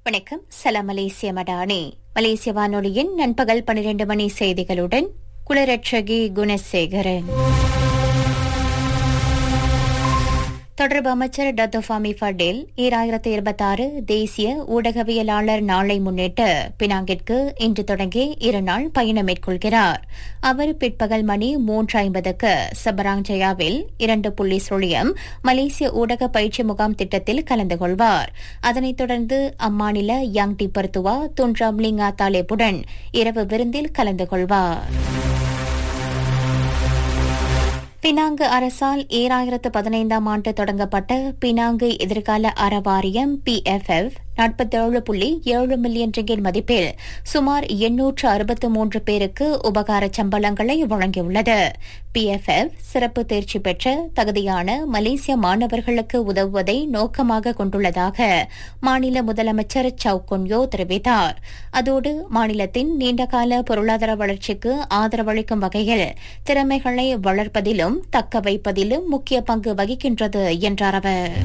வணக்கம் சலாம் மலேசிய மடானி மலேசிய வானொலியின் நண்பகல் பனிரெண்டு மணி செய்திகளுடன் குலரட்சகி குணசேகரன் தொடர்பு அமைச்சர் டத்தோஃபாமி ஃபடேல் ஈராயிரத்தி இருபத்தாறு தேசிய ஊடகவியலாளர் நாளை முன்னிட்டு பினாங்கிற்கு இன்று தொடங்கி இருநாள் பயணம் மேற்கொள்கிறார் அவர் பிற்பகல் மணி மூன்று ஐம்பதுக்கு சபராங் ஜயாவில் இரண்டு புள்ளி சுழியம் மலேசிய ஊடக பயிற்சி முகாம் திட்டத்தில் கலந்து கொள்வார் அதனைத் தொடர்ந்து அம்மாநில யங் டி பர்துவா துன்றாம் லிங்கா தாலேப்புடன் இரவு விருந்தில் கலந்து கொள்வார் பினாங்கு அரசால் ஈராயிரத்து பதினைந்தாம் ஆண்டு தொடங்கப்பட்ட பினாங்கு எதிர்கால அறவாரியம் பிஎஃப்எஃப் நாற்பத்தேழு புள்ளி ஏழு மில்லியன் ரிங்கிட் மதிப்பில் சுமார் எண்ணூற்று அறுபத்து மூன்று பேருக்கு உபகார சம்பளங்களை வழங்கியுள்ளது பிஎஃப்எஃப் சிறப்பு தேர்ச்சி பெற்ற தகுதியான மலேசிய மாணவர்களுக்கு உதவுவதை நோக்கமாக கொண்டுள்ளதாக மாநில முதலமைச்சர் சவ் குன்யோ தெரிவித்தார் அதோடு மாநிலத்தின் நீண்டகால பொருளாதார வளர்ச்சிக்கு ஆதரவளிக்கும் வகையில் திறமைகளை வளர்ப்பதிலும் தக்க வைப்பதிலும் முக்கிய பங்கு வகிக்கின்றது என்றார் அவர்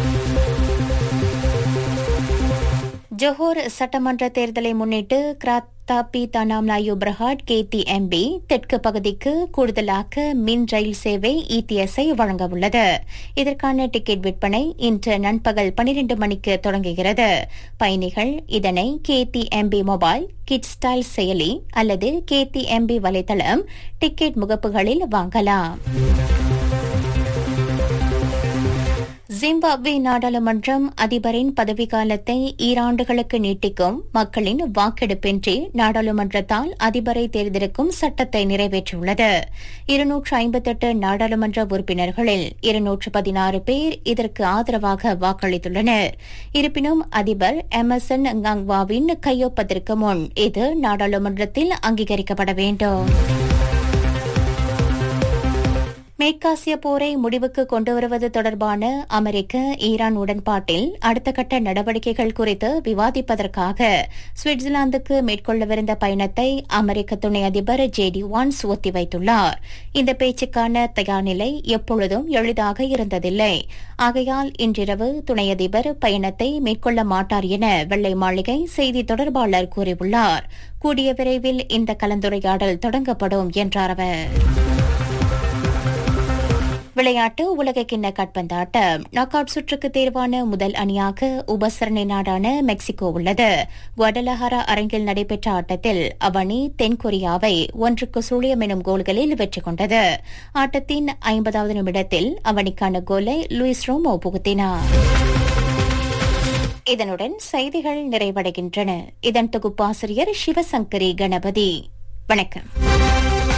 ஜோஹர் சட்டமன்ற தேர்தலை முன்னிட்டு கிராத்தாபி தனாம் நாயு பிரஹாட் கேடிஎம்பி தெற்கு பகுதிக்கு கூடுதலாக மின் ரயில் சேவை இடிஎஸ்ஐ வழங்க உள்ளது இதற்கான டிக்கெட் விற்பனை இன்று நண்பகல் பனிரண்டு மணிக்கு தொடங்குகிறது பயணிகள் இதனை கேடிஎம்பி மொபைல் கிட் ஸ்டைல் செயலி அல்லது கேடிஎம்பி வலைதளம் டிக்கெட் முகப்புகளில் வாங்கலாம் ஜிம்பாப்வே நாடாளுமன்றம் அதிபரின் பதவிக்காலத்தை ஈராண்டுகளுக்கு நீட்டிக்கும் மக்களின் வாக்கெடுப்பின்றி நாடாளுமன்றத்தால் அதிபரை தேர்ந்தெடுக்கும் சட்டத்தை நிறைவேற்றியுள்ளது இருநூற்று ஐம்பத்தெட்டு நாடாளுமன்ற உறுப்பினர்களில் இருநூற்று பதினாறு பேர் இதற்கு ஆதரவாக வாக்களித்துள்ளனர் இருப்பினும் அதிபர் எமர்சன் ngangவாவின் கையொப்பத்திற்கு முன் இது நாடாளுமன்றத்தில் அங்கீகரிக்கப்பட வேண்டும் மேற்காசிய போரை முடிவுக்கு கொண்டுவருவது தொடர்பான அமெரிக்க ஈரான் உடன்பாட்டில் அடுத்த கட்ட நடவடிக்கைகள் குறித்து விவாதிப்பதற்காக சுவிட்சர்லாந்துக்கு மேற்கொள்ளவிருந்த பயணத்தை அமெரிக்க துணை அதிபர் ஜே டி வான்ஸ் ஒத்திவைத்துள்ளார் இந்த பேச்சுக்கான தயார் நிலை எப்பொழுதும் எளிதாக இருந்ததில்லை ஆகையால் இன்றிரவு துணை அதிபர் பயணத்தை மேற்கொள்ள மாட்டார் என வெள்ளை மாளிகை செய்தி தொடர்பாளர் கூறியுள்ளார் கூடிய விரைவில் இந்த கலந்துரையாடல் தொடங்கப்படும் என்றார் அவர் விளையாட்டு உலகக்கிண்ண காட்பந்தாட்டம் நாக் அவுட் சுற்றுக்கு தேர்வான முதல் அணியாக உபசரணை நாடான மெக்சிகோ உள்ளது குவடலஹாரா அரங்கில் நடைபெற்ற ஆட்டத்தில் அவ்வணி தென்கொரியாவை ஒன்றுக்கு சுழியம் எனும் கோல்களில் வெற்றி கொண்டது ஆட்டத்தின் ஐம்பதாவது நிமிடத்தில் அவனிக்கான கோலை லூயிஸ் ரோமோ புகுத்தினார் இதனுடன் செய்திகள் நிறைவடைகின்றன இதன் தொகுப்பாசிரியர் சிவசங்கரி கணபதி வணக்கம்